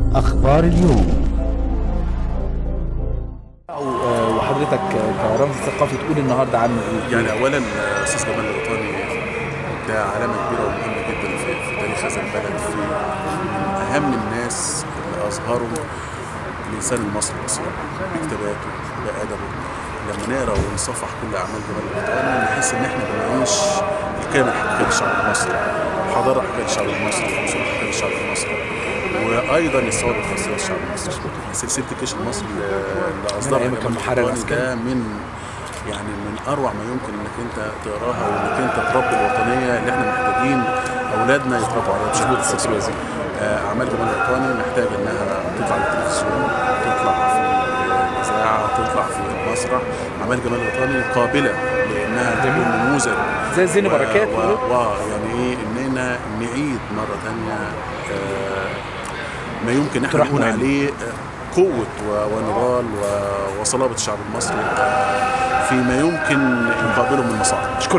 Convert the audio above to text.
أخبار اليوم وحضرتك كرمز ثقافي تقول النهارده عامل ايه؟ يعني اولا استاذ جمال الوطني ده علامه كبيره ومهمه جدا في, في تاريخ هذا البلد في من اهم الناس اللي اظهروا الانسان المصري الاصيل بكتاباته بادبه لما نقرا ونصفح كل اعمال جمال الوطني نحس ان احنا بنعيش القيم الحقيقيه للشعب المصري الحضاره الحقيقيه للشعب المصري الاصول الحقيقيه للشعب المصري وايضا الثوابت الخاصيه للشعب المصري سلسله الجيش المصري اللي اصدرها أيام كان محرر الوطني عسكري. ده من يعني من اروع ما يمكن انك انت تقراها وانك انت تربي الوطنيه اللي احنا محتاجين اولادنا يتربوا عليها بشكل اساسي. آه، اعمال جمال الوطني محتاج انها تطلع على التلفزيون تطلع في الاذاعه تطلع في المسرح اعمال جمال الوطني قابله لانها تكون نموذج زي زين و- بركات و- و- يعني ايه اننا نعيد مره ثانيه ما يمكن احنا اقتراح نقول مهم. عليه آه، قوه و- ونضال و- وصلابه الشعب المصري آه، فيما يمكن يقابله من مصاعب